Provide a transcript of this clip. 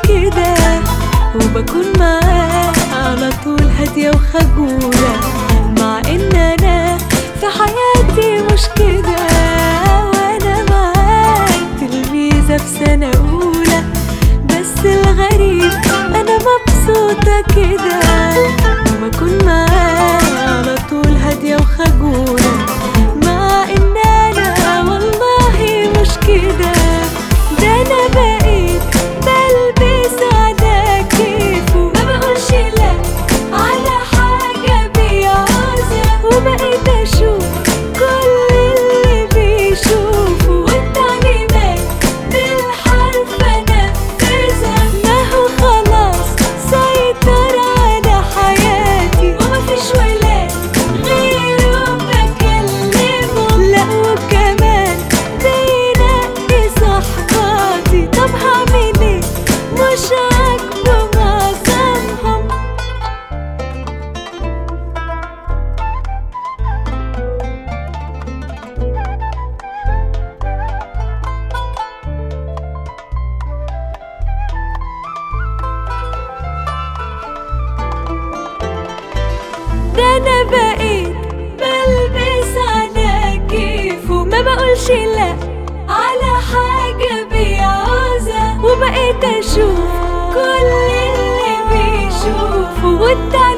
كده وبكون معاه على طول هادية وخجولة مع ان انا في حياتي مش كده وانا معاه تلميذة في سنة اولى بس الغريب انا مبسوطة كده وبكون معاه على طول هادية وخجولة مع ان انا والله مش كده ده انا بقيت بلبس على كيفه ما بقولش لا على حاجة بيعوزها وبقيت اشوف كل اللي بيشوفه والتعليمات بالحرف انفذها ما هو خلاص سيطر على حياتي ومفيش ولاد غيره بكلمه لا وكمان بينقي صحباتي طب هعمل ايه مش عاجبه معظمهم ده انا بقيت بلبس على كيفه ما بقولش لا على حاجة بيعوزها وبقيت اشوف كل اللي بيشوفه والتعليم